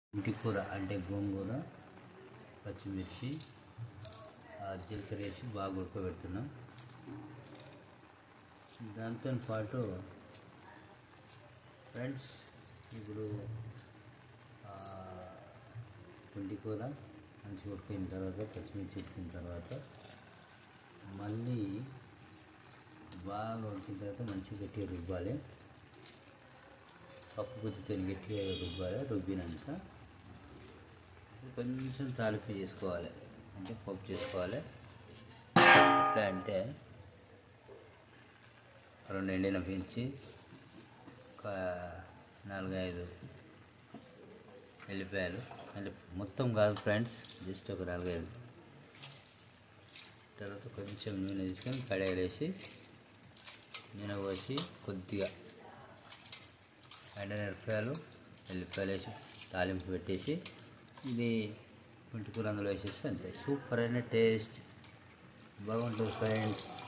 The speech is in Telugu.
ఇంటి కూర అంటే గోంగూర పచ్చిమిర్చి ఆ జీలకర్ర వేసి బాగా ఉడకబెడుతున్నాం దాంతో పాటు ఫ్రెండ్స్ ఇప్పుడు ఆ, పుంటి కూర మంచిగా ఉడికిన తర్వాత పచ్చిమిర్చి ఉడికిన తర్వాత మళ్ళీ బాగా ఉడికిన తర్వాత మంచిగా గట్టిగా రుబ్బాలి పప్పు గుత్తితో గట్టిగా రుబ్బాలి రుబ్బినాక కొంచెం తాలింపు చేసుకోవాలి అంటే పప్పు చేసుకోవాలి ఎట్లా అంటే రెండు ఎండిన పెంచి ఒక నాలుగైదు ఎల్లిపాయలు అంటే మొత్తం కాదు ఫ్రెండ్స్ జస్ట్ ఒక నాలుగైదు తర్వాత కొంచెం నూనె తీసుకొని కడాయిలు వేసి నూనె పోసి కొద్దిగా ఎండమిరపకాయలు ఎల్లిపాయలు వేసి తాలింపు పెట్టేసి ఇది పుంటి కూర అందులో వేసేస్తే అంతే సూపర్ అయిన టేస్ట్ బాగుంటుంది ఫ్రెండ్స్